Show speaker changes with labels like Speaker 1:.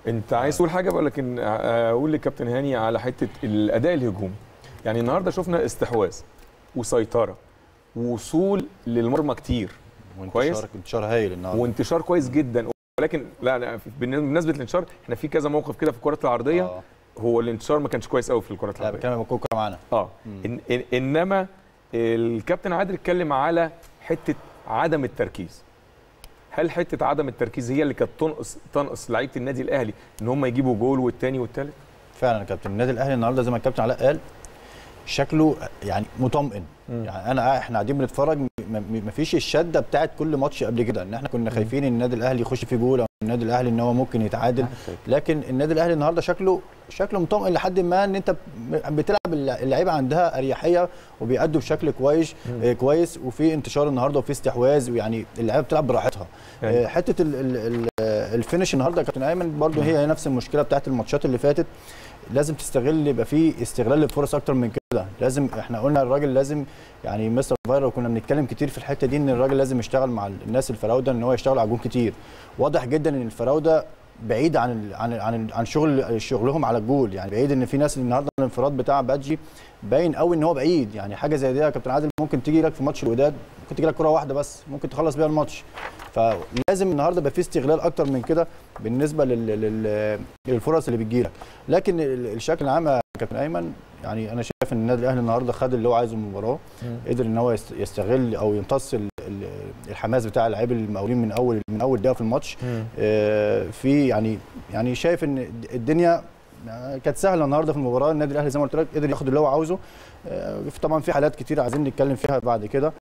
Speaker 1: انت عايز تقول حاجه بقول لكن اقول لكابتن هاني على حته الاداء الهجومي يعني النهارده شفنا استحواذ وسيطره ووصول للمرمى كتير كويس.
Speaker 2: وانتشار انتشار هايل النهارده
Speaker 1: وانتشار كويس جدا ولكن لا لا بالنسبه للانتشار احنا في كذا موقف كده في الكرات العرضيه
Speaker 2: آه.
Speaker 1: هو الانتشار ما كانش كويس قوي في الكرات
Speaker 2: لا
Speaker 1: العرضيه
Speaker 2: بتكلم الكوره معانا
Speaker 1: اه إن إن انما الكابتن عادل اتكلم على حته عدم التركيز هل حته عدم التركيز هي اللي كانت تنقص تنقص لعيبه النادي الاهلي ان هم يجيبوا جول والتاني والتالت
Speaker 2: فعلا يا كابتن النادي الاهلي النهارده زي ما الكابتن علاء قال شكله يعني مطمئن
Speaker 1: مم.
Speaker 2: يعني انا قاعد- احنا قاعدين بنتفرج ما فيش الشده بتاعت كل ماتش قبل كده ان احنا كنا خايفين ان النادي الاهلي يخش فيه جول او النادي الاهلي ان هو ممكن يتعادل لكن النادي الاهلي النهارده شكله شكله مطمئن لحد ما ان انت ب- بتلعب اللع- اللعيبه عندها اريحيه وبيأدوا بشكل كويس آه، كويس وفي انتشار النهارده وفي استحواذ ويعني اللعيبه بتلعب براحتها
Speaker 1: أيوة.
Speaker 2: آه، حته ال- ال- ال- آه، الفينش النهارده يا كابتن ايمن برضو هي نفس المشكله بتاعت الماتشات اللي فاتت لازم تستغل يبقى في استغلال للفرص اكتر من كده لازم احنا قلنا الراجل لازم يعني مستر فايرا وكنا بنتكلم كتير في الحته دي ان الراجل لازم يشتغل مع الناس الفراوده ان هو يشتغل على الجون كتير واضح جدا ان الفراوده بعيد عن ال عن ال عن, ال عن شغل شغلهم على الجول يعني بعيد ان في ناس النهارده الانفراد بتاع بادجي باين قوي ان هو بعيد يعني حاجه زي دي يا كابتن عادل ممكن تيجي لك في ماتش الوداد ممكن تيجي لك كره واحده بس ممكن تخلص بيها الماتش فلازم النهارده يبقى في استغلال اكتر من كده بالنسبه لل... لل... للفرص اللي بتجيلك لكن ال- الشكل العام يا كابتن ايمن يعني انا شايف ان النادي الاهلي النهارده خد اللي هو عايزه من المباراه قدر ان هو يست- يستغل او يمتص ال- ال- الحماس بتاع اللعيبه المقاولين من اول من اول دقيقه في الماتش آه، في يعني يعني شايف ان الدنيا كانت سهله النهارده في المباراه النادي الاهلي زي ما قلت لك قدر ياخد اللي هو عاوزه آه، طبعا في حالات كتير عايزين نتكلم فيها بعد كده